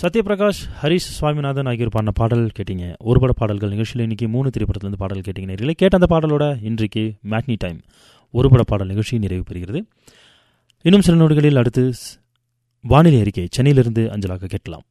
சத்யபிரகாஷ் ஹரிஷ் சுவாமிநாதன் ஆகியோர் பாடின பாடல் கேட்டீங்க ஒரு பட பாடல்கள் நிகழ்ச்சியில் இன்னைக்கு மூணு திரைப்படத்துலேருந்து பாடல் கேட்டீங்க நேரில் கேட்ட அந்த பாடலோட இன்றைக்கு மேட்னி டைம் ஒரு பட பாடல் நிகழ்ச்சி நிறைவு பெறுகிறது இன்னும் சில நொடிகளில் அடுத்து ஸ்- வானிலை அறிக்கை சென்னையிலிருந்து அஞ்சலாக கேட்கலாம்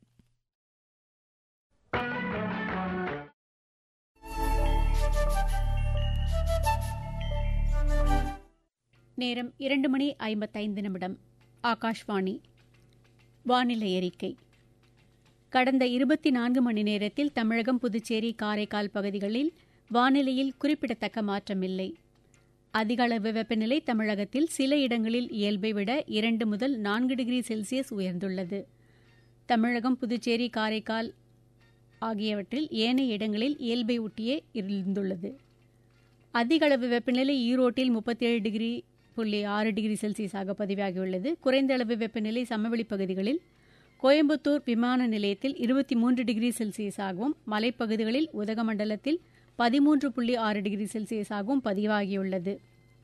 நேரம் இரண்டு மணி ஐம்பத்தைந்து நிமிடம் ஆகாஷ்வாணி வானிலை அறிக்கை கடந்த இருபத்தி நான்கு மணி நேரத்தில் தமிழகம் புதுச்சேரி காரைக்கால் பகுதிகளில் வானிலையில் குறிப்பிடத்தக்க மாற்றமில்லை அதிக அளவு வெப்பநிலை தமிழகத்தில் சில இடங்களில் இயல்பை விட இரண்டு முதல் நான்கு டிகிரி செல்சியஸ் உயர்ந்துள்ளது தமிழகம் புதுச்சேரி காரைக்கால் ஆகியவற்றில் ஏனைய இடங்களில் இயல்பை ஒட்டியே இருந்துள்ளது அதிக அளவு வெப்பநிலை ஈரோட்டில் முப்பத்தேழு டிகிரி புள்ளி ஆறு டிகிரி செல்சியஸாக பதிவாகியுள்ளது குறைந்த அளவு வெப்பநிலை சமவெளி பகுதிகளில் கோயம்புத்தூர் விமான நிலையத்தில் இருபத்தி மூன்று டிகிரி செல்சியஸாகவும் மலைப்பகுதிகளில் உதகமண்டலத்தில் பதிமூன்று புள்ளி ஆறு டிகிரி செல்சியஸாகவும் பதிவாகியுள்ளது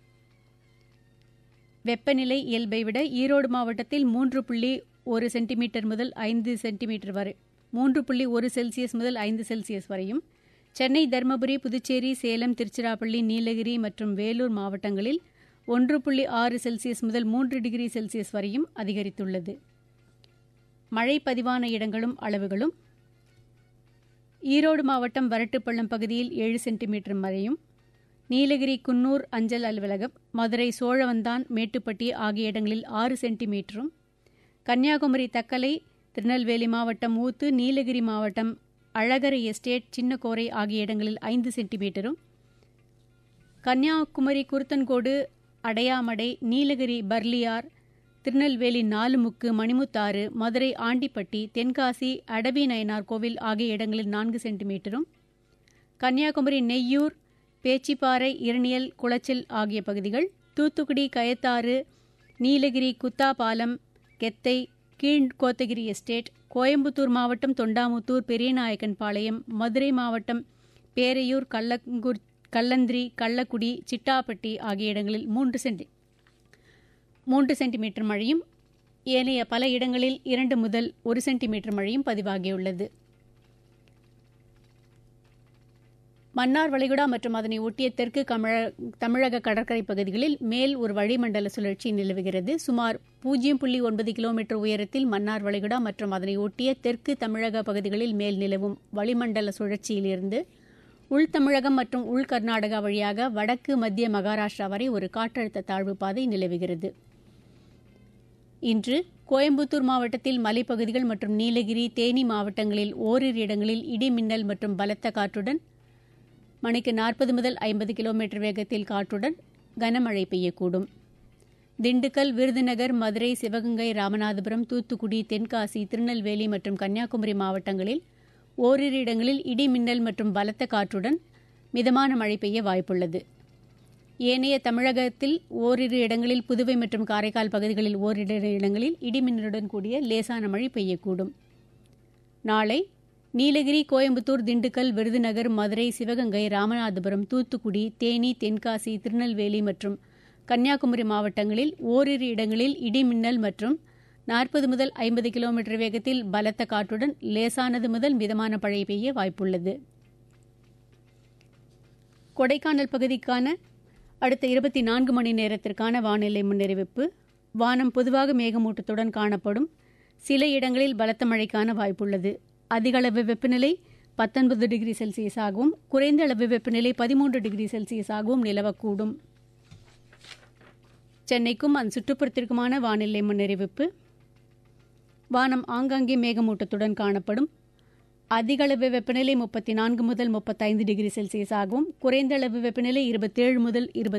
வெப்பநிலை இயல்பை விட ஈரோடு மாவட்டத்தில் மூன்று புள்ளி ஒரு சென்டிமீட்டர் முதல் ஐந்து சென்டிமீட்டர் வரை மூன்று புள்ளி ஒரு செல்சியஸ் முதல் ஐந்து செல்சியஸ் வரையும் சென்னை தருமபுரி புதுச்சேரி சேலம் திருச்சிராப்பள்ளி நீலகிரி மற்றும் வேலூர் மாவட்டங்களில் ஒன்று புள்ளி ஆறு செல்சியஸ் முதல் மூன்று டிகிரி செல்சியஸ் வரையும் அதிகரித்துள்ளது மழை பதிவான இடங்களும் அளவுகளும் ஈரோடு மாவட்டம் வரட்டுப்பள்ளம் பகுதியில் ஏழு சென்டிமீட்டர் வரையும் நீலகிரி குன்னூர் அஞ்சல் அலுவலகம் மதுரை சோழவந்தான் மேட்டுப்பட்டி ஆகிய இடங்களில் ஆறு சென்டிமீட்டரும் கன்னியாகுமரி தக்கலை திருநெல்வேலி மாவட்டம் ஊத்து நீலகிரி மாவட்டம் அழகரை எஸ்டேட் சின்னக்கோரை ஆகிய இடங்களில் ஐந்து சென்டிமீட்டரும் கன்னியாகுமரி குருத்தன்கோடு அடையாமடை நீலகிரி பர்லியார் திருநெல்வேலி நாலுமுக்கு மணிமுத்தாறு மதுரை ஆண்டிப்பட்டி தென்காசி அடவி நயனார் கோவில் ஆகிய இடங்களில் நான்கு சென்டிமீட்டரும் கன்னியாகுமரி நெய்யூர் பேச்சிப்பாறை இரணியல் குளச்சல் ஆகிய பகுதிகள் தூத்துக்குடி கயத்தாறு நீலகிரி குத்தாபாலம் கெத்தை கீழ் கோத்தகிரி எஸ்டேட் கோயம்புத்தூர் மாவட்டம் தொண்டாமுத்தூர் பெரியநாயக்கன்பாளையம் மதுரை மாவட்டம் பேரையூர் கள்ளங்குர் கல்லந்திரி கள்ளக்குடி சிட்டாப்பட்டி ஆகிய இடங்களில் மூன்று சென்டி மூன்று சென்டிமீட்டர் மழையும் ஏனைய பல இடங்களில் இரண்டு முதல் ஒரு சென்டிமீட்டர் மழையும் பதிவாகியுள்ளது மன்னார் வளைகுடா மற்றும் அதனை ஒட்டிய தெற்கு கமழ தமிழக கடற்கரை பகுதிகளில் மேல் ஒரு வளிமண்டல சுழற்சி நிலவுகிறது சுமார் பூஜ்ஜியம் புள்ளி ஒன்பது கிலோமீட்டர் உயரத்தில் மன்னார் வளைகுடா மற்றும் அதனை ஒட்டிய தெற்கு தமிழக பகுதிகளில் மேல் நிலவும் வளிமண்டல சுழற்சியிலிருந்து உள் தமிழகம் மற்றும் உள் கர்நாடகா வழியாக வடக்கு மத்திய மகாராஷ்டிரா வரை ஒரு காற்றழுத்த தாழ்வு பாதை நிலவுகிறது இன்று கோயம்புத்தூர் மாவட்டத்தில் மலைப்பகுதிகள் மற்றும் நீலகிரி தேனி மாவட்டங்களில் ஓரிரு இடங்களில் இடி மின்னல் மற்றும் பலத்த காற்றுடன் மணிக்கு நாற்பது முதல் ஐம்பது கிலோமீட்டர் வேகத்தில் காற்றுடன் கனமழை பெய்யக்கூடும் திண்டுக்கல் விருதுநகர் மதுரை சிவகங்கை ராமநாதபுரம் தூத்துக்குடி தென்காசி திருநெல்வேலி மற்றும் கன்னியாகுமரி மாவட்டங்களில் ஓரிரு இடங்களில் இடி மின்னல் மற்றும் பலத்த காற்றுடன் மிதமான மழை பெய்ய வாய்ப்புள்ளது ஏனைய தமிழகத்தில் ஓரிரு இடங்களில் புதுவை மற்றும் காரைக்கால் பகுதிகளில் ஓரிரு இடங்களில் இடிமின்னலுடன் கூடிய லேசான மழை பெய்யக்கூடும் நாளை நீலகிரி கோயம்புத்தூர் திண்டுக்கல் விருதுநகர் மதுரை சிவகங்கை ராமநாதபுரம் தூத்துக்குடி தேனி தென்காசி திருநெல்வேலி மற்றும் கன்னியாகுமரி மாவட்டங்களில் ஓரிரு இடங்களில் இடிமின்னல் மற்றும் நாற்பது முதல் ஐம்பது கிலோமீட்டர் வேகத்தில் பலத்த காற்றுடன் லேசானது முதல் மிதமான மழை பெய்ய வாய்ப்புள்ளது கொடைக்கானல் பகுதிக்கான அடுத்த இருபத்தி நான்கு மணி நேரத்திற்கான வானிலை முன்னறிவிப்பு வானம் பொதுவாக மேகமூட்டத்துடன் காணப்படும் சில இடங்களில் பலத்த மழைக்கான வாய்ப்புள்ளது அதிக அளவு வெப்பநிலை பத்தொன்பது டிகிரி செல்சியஸாகவும் குறைந்த அளவு வெப்பநிலை பதிமூன்று டிகிரி செல்சியஸாகவும் நிலவக்கூடும் சென்னைக்கும் அதன் சுற்றுப்புறத்திற்குமான வானிலை முன்னறிவிப்பு வானம் ஆங்காங்கே மேகமூட்டத்துடன் காணப்படும் அதிக அளவு வெப்பநிலை முப்பத்தி நான்கு முதல் முப்பத்தைந்து டிகிரி செல்சியஸாகவும் குறைந்த அளவு வெப்பநிலை இருபத்தேழு முதல் இருபத்தி